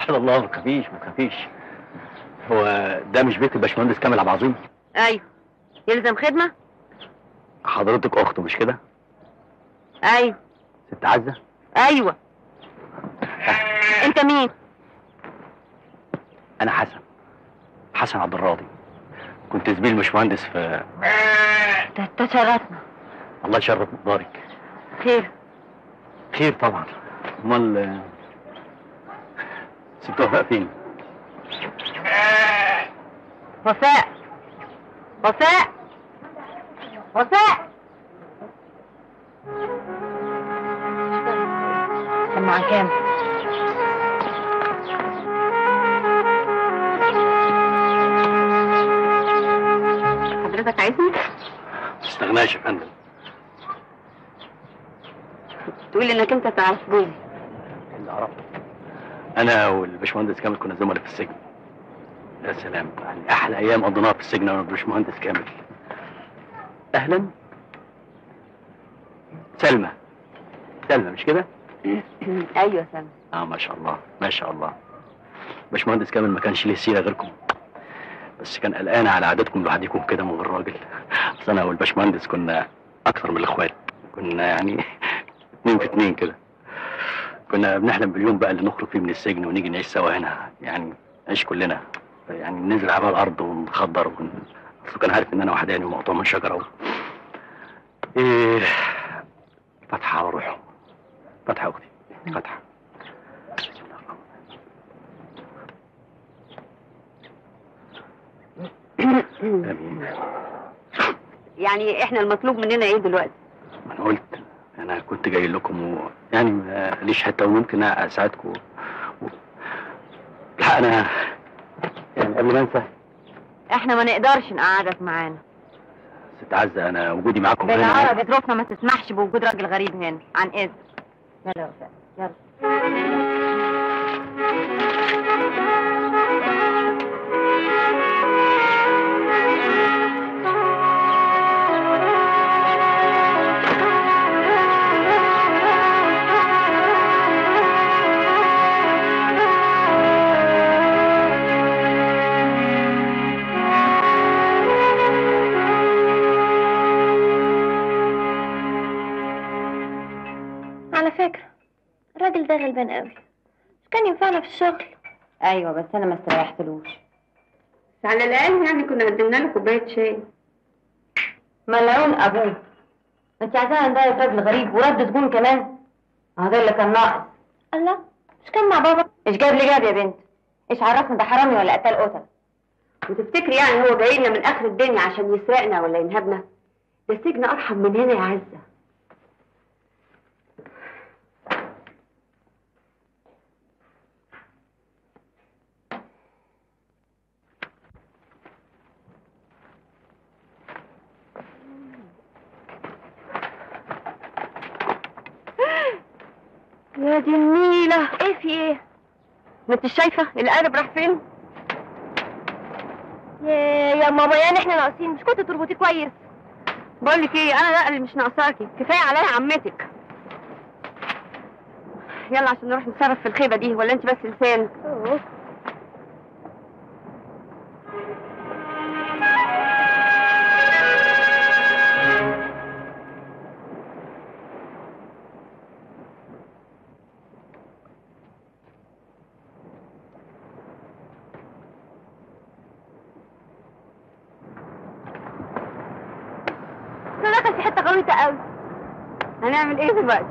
توكل على الله ما تخافيش ما تخافيش هو ده مش بيت الباشمهندس كامل عبد العظيم ايوه يلزم خدمه حضرتك اخته مش كده ايوه ست عزه ايوه انت مين انا حسن حسن عبد الراضي كنت زميل باشمهندس في ده تشرفنا الله يشرف مقدارك خير خير طبعا امال آه، ست وفاء فين وفاء وفاء وفاء سماعة كام حضرتك عايزني ما تستغناش يا فندم تقول انك انت تعرف جوزي اللي عرفته انا والباشمهندس كامل كنا زملاء في السجن يا سلام يعني احلى ايام قضيناها في السجن انا والباشمهندس كامل اهلا سلمى سلمى مش كده ايوه سامي اه ما شاء الله ما شاء الله باشمهندس كامل ما كانش ليه سيره غيركم بس كان قلقان على عادتكم لوحدكم كده من غير راجل اصل انا والباشمهندس كنا اكثر من الاخوات كنا يعني اتنين في اتنين كده كنا بنحلم باليوم بقى اللي نخرج فيه من السجن ونيجي نعيش سوا هنا يعني نعيش كلنا يعني ننزل على الارض ونخضر ون... اصله كان عارف ان انا وحداني ومقطوع من شجره و... ايه فتحه وروحه فتحه اختي فتحه امين يعني احنا المطلوب مننا ايه دلوقتي ما انا قلت انا كنت جاي لكم و... يعني ما ليش حته وممكن اساعدكم و... لا انا يعني قبل ما انسى احنا ما نقدرش نقعدك معانا ست عزه انا وجودي معاكم بالعربي ظروفنا ما تسمحش بوجود راجل غريب هنا عن اذن يلا يا وفاء يلا على فكرة الراجل ده غلبان قوي مش كان ينفعنا في الشغل ايوه بس انا ما استريحتلوش على الأقل يعني كنا قدمنا له كوباية شاي ملعون ابوه انت عايزانا نضايق راجل غريب ورد زبون كمان هذا اللي كان ناقص الله مش كان مع بابا ايش جاب لي جاب يا بنت ايش عرفنا ده حرامي ولا قتال قتل وتفتكري يعني هو جاي لنا من آخر الدنيا عشان يسرقنا ولا ينهبنا ده السجن أرحم من هنا يا عزة يا دي النيلة ايه في ايه ما انت شايفة القارب راح فين يا يا ماما يعني احنا ناقصين مش كنت تربطي كويس بقول لك ايه انا لا اللي مش ناقصاكي كفايه عليا عمتك يلا عشان نروح نتصرف في الخيبه دي ولا انت بس لسان صدقة في حتة غويطة قوي هنعمل ايه دلوقتي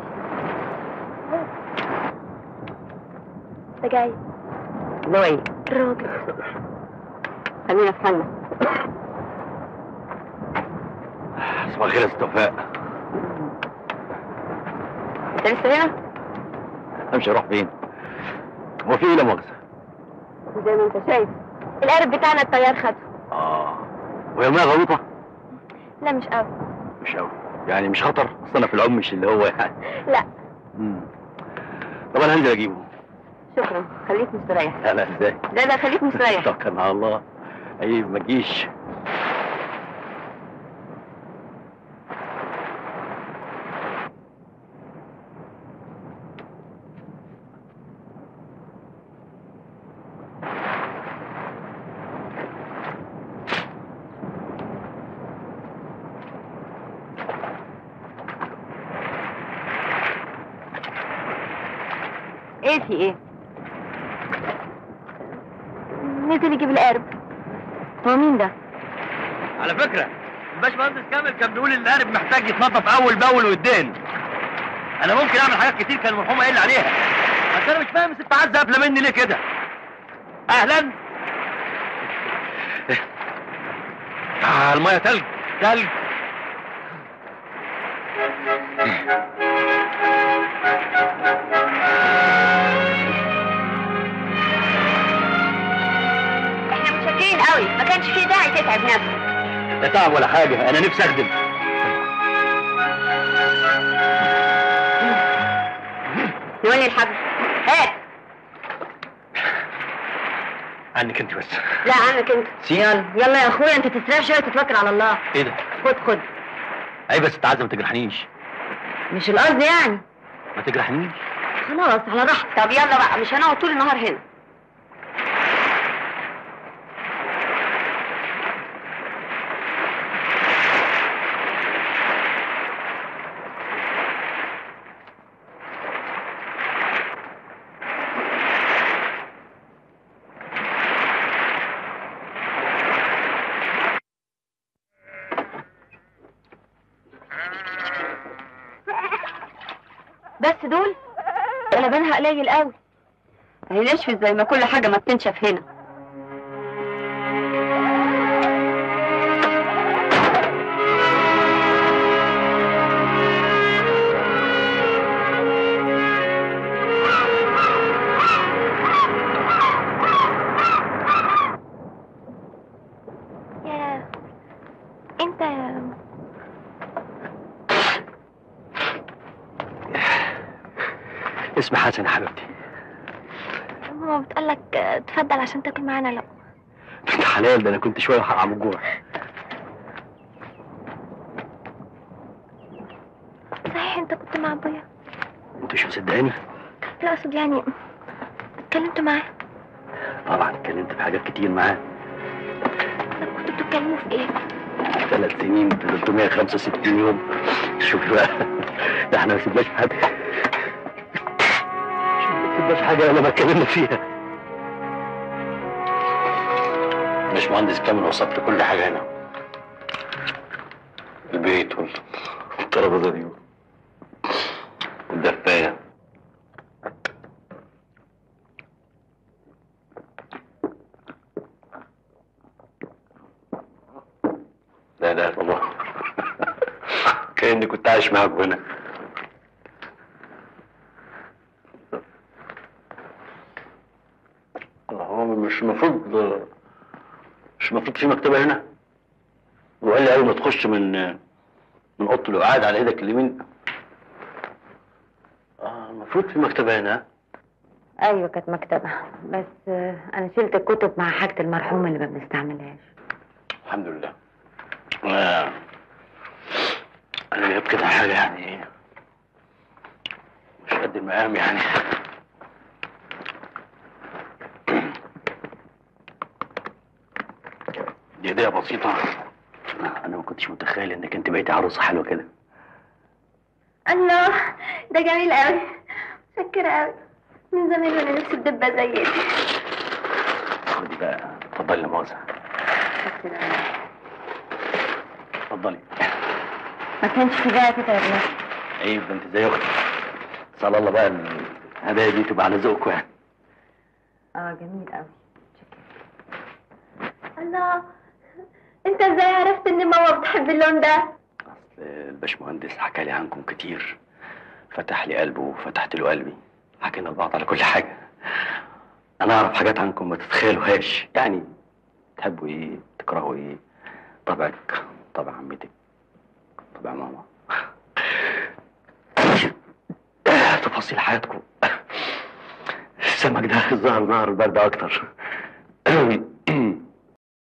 ده جاي اللي هو ايه الراجل خلينا في حالنا صباح الخير يا ست وفاء انت لسه هنا امشي اروح فين هو في ايه لا مؤاخذه زي ما انت شايف القارب بتاعنا الطيار خده اه وهي ميه غلطه لا مش قوي مش قوي يعني مش خطر اصل انا في العم مش اللي هو يعني لا مم. طب انا هنزل اجيبه شكرا خليك مستريح لا لا ازاي لا لا خليك مستريح توكل على الله اي ما تجيش ايه في ايه نزل يجيب القارب هو مين ده على فكره الباشمهندس كامل كان بيقول ان القارب محتاج يتنظف اول باول ويدين انا ممكن اعمل حاجات كتير كان المرحوم قايل لي عليها بس انا مش فاهم الست عزه قافله مني ليه كده اهلا آه الميه تلج تلج احنا متشكرين قوي ما كانش فيه داعي تتعب نفسك لا تعب ولا حاجه انا نفسي اخدم نولي الحبل هات عنك انت بس لا عنك انت سيان يلا يا اخويا انت تسرع شويه تتوكل على الله ايه ده خد خد اي بس تعزه ما تجرحنيش مش القصد يعني ما تجرحنيش خلاص على راحتك طب يلا بقى مش هنقعد طول النهار هنا بس دول ده لبنها قليل قوي هي نشفت زي ما كل حاجه ما بتنشف هنا يا انت اسمي حسن يا حبيبتي ماما بتقولك آه، تفضل عشان تاكل معانا لا بنت حلال ده انا كنت شويه وهقع من الجوع صحيح انت كنت مع ابويا انت مش مصدقاني لا اقصد يعني اتكلمت معاه طبعا اتكلمت في حاجات كتير معاه طب كنتوا بتتكلموا في ايه ثلاث سنين في 365 يوم شوفي بقى ده احنا ما سيبناش حاجه ما سيبناش حاجه الا ما اتكلمنا فيها باشمهندس كامل وصفت كل حاجه هنا البيت والترابيزه دي والدفايه لا لا الله كأني كنت عايش معاكم هنا هو مش المفروض مش المفروض في مكتبة هنا وقال لي أول ما تخش من من أوضة القعاد على إيدك اليمين آه المفروض في مكتبة هنا ايوه كانت مكتبه بس آه، انا شلت الكتب مع حاجه المرحوم اللي ما بنستعملهاش الحمد لله آه. انا جايب كده حاجه يعني مش قد المقام يعني دي هديه بسيطه انا ما كنتش متخيل انك انت بقيتي عروسه حلوه كده الله ده جميل قوي متشكرة قوي من زمان وانا نفسي الدبة زي دي خدي بقى اتفضلي يا مؤاخذه اتفضلي ما كانش في داعي تتعب نفسك عيب ده انت زي اختي صلى الله بقى الهدايا دي تبقى على ذوقكم يعني اه جميل قوي الله انت ازاي عرفت ان ماما بتحب اللون ده اصل الباشمهندس حكى لي عنكم كتير فتح لي قلبه وفتحت له قلبي حكينا لبعض على كل حاجه انا اعرف حاجات عنكم ما تتخيلوهاش يعني تحبوا ايه تكرهوا ايه طبعك طبع عمتك طبع ماما تفاصيل حياتكم السمك ده ظهر ظهر البرد اكتر